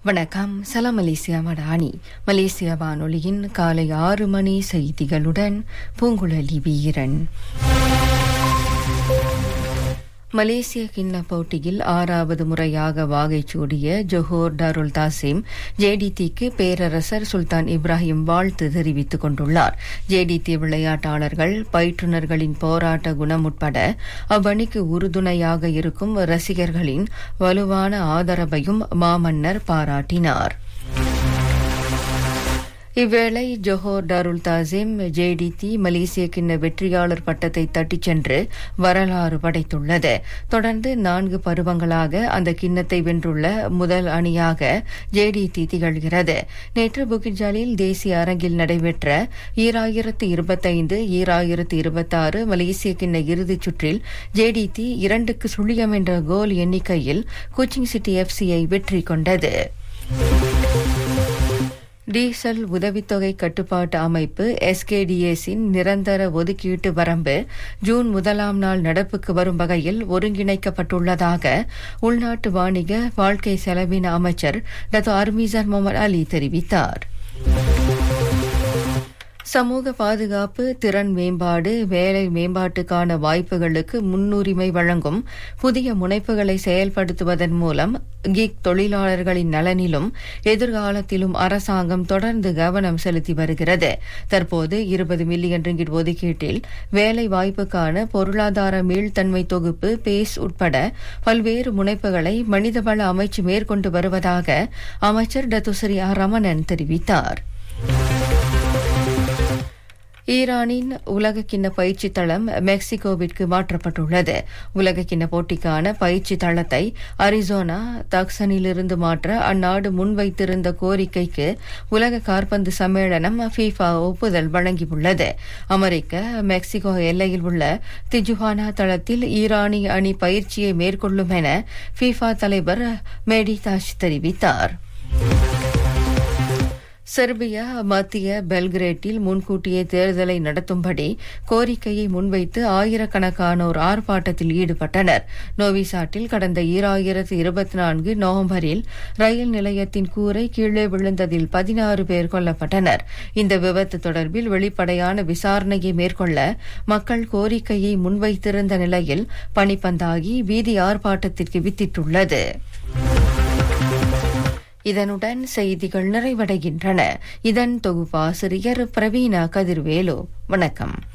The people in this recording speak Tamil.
வணக்கம் சலாம் மலேசியா மடானி மலேசிய வானொலியின் காலை ஆறு மணி செய்திகளுடன் பூங்குழலி வீரன் மலேசிய கிண்ண போட்டியில் ஆறாவது முறையாக வாகைச்சூடிய ஜொஹோர் டாருல் தாசிம் ஜேடிடிக்கு பேரரசர் சுல்தான் இப்ராஹிம் வாழ்த்து தெரிவித்துக் கொண்டுள்ளார் ஜேடிடி விளையாட்டாளர்கள் பயிற்றுநர்களின் போராட்ட குணம் உட்பட அவ்வணிக்கு உறுதுணையாக இருக்கும் ரசிகர்களின் வலுவான ஆதரவையும் மாமன்னர் பாராட்டினார் இவ்வேளை ஜொஹோர் டாருல் தாசிம் ஜேடிடி மலேசிய கிண்ண வெற்றியாளர் பட்டத்தை தட்டிச் சென்று வரலாறு படைத்துள்ளது தொடர்ந்து நான்கு பருவங்களாக அந்த கிண்ணத்தை வென்றுள்ள முதல் அணியாக ஜேடிடி திகழ்கிறது நேற்று புகிஜாலில் தேசிய அரங்கில் நடைபெற்ற ஈராயிரத்து இருபத்தைந்து ஈராயிரத்து இருபத்தாறு மலேசிய கிண்ண இறுதிச் சுற்றில் ஜேடிடி இரண்டுக்கு சுழியம் என்ற கோல் எண்ணிக்கையில் கோச்சிங் சிட்டி எஃப்சியை வெற்றி கொண்டது டீசல் உதவித்தொகை கட்டுப்பாட்டு அமைப்பு எஸ்கேடிஎஸின் நிரந்தர ஒதுக்கீட்டு வரம்பு ஜூன் முதலாம் நாள் நடப்புக்கு வரும் வகையில் ஒருங்கிணைக்கப்பட்டுள்ளதாக உள்நாட்டு வாணிக வாழ்க்கை செலவின அமைச்சர் டத்து அர்மீசர் முகமது அலி தெரிவித்தார் சமூக பாதுகாப்பு திறன் மேம்பாடு வேலை மேம்பாட்டுக்கான வாய்ப்புகளுக்கு முன்னுரிமை வழங்கும் புதிய முனைப்புகளை செயல்படுத்துவதன் மூலம் கிக் தொழிலாளர்களின் நலனிலும் எதிர்காலத்திலும் அரசாங்கம் தொடர்ந்து கவனம் செலுத்தி வருகிறது தற்போது இருபது மில்லியன் ரிங்கிட் ஒதுக்கீட்டில் வேலை வாய்ப்புக்கான பொருளாதார மீள்தன்மை தொகுப்பு பேஸ் உட்பட பல்வேறு முனைப்புகளை மனிதவள அமைச்சு மேற்கொண்டு வருவதாக அமைச்சர் டத்துஸ்ரீ ஆர் ரமணன் தெரிவித்தார் ஈரானின் உலகக்கிண்ண பயிற்சி தளம் மெக்சிகோவிற்கு மாற்றப்பட்டுள்ளது உலகக்கிண்ண போட்டிக்கான பயிற்சி தளத்தை அரிசோனா தக்சனிலிருந்து மாற்ற அந்நாடு முன்வைத்திருந்த கோரிக்கைக்கு உலக கார்பந்து சம்மேளனம் ஃபீஃபா ஒப்புதல் வழங்கியுள்ளது அமெரிக்க மெக்சிகோ எல்லையில் உள்ள திஜுஹானா தளத்தில் ஈரானிய அணி பயிற்சியை மேற்கொள்ளும் என ஃபீஃபா தலைவர் மேடிதாஷ் தெரிவித்தார் செர்பியா மத்திய பெல்கிரேட்டில் முன்கூட்டியே தேர்தலை நடத்தும்படி கோரிக்கையை முன்வைத்து ஆயிரக்கணக்கானோர் ஆர்ப்பாட்டத்தில் ஈடுபட்டனர் நோவிசாட்டில் கடந்த ஈராயிரத்து இருபத்தி நான்கு நவம்பரில் ரயில் நிலையத்தின் கூரை கீழே விழுந்ததில் பதினாறு பேர் கொல்லப்பட்டனர் இந்த விபத்து தொடர்பில் வெளிப்படையான விசாரணையை மேற்கொள்ள மக்கள் கோரிக்கையை முன்வைத்திருந்த நிலையில் பனிப்பந்தாகி வீதி ஆர்ப்பாட்டத்திற்கு வித்திட்டுள்ளது இதனுடன் செய்திகள் நிறைவடைகின்றன இதன் தொகுப்பாசிரியர் பிரவீனா கதிர்வேலு வணக்கம்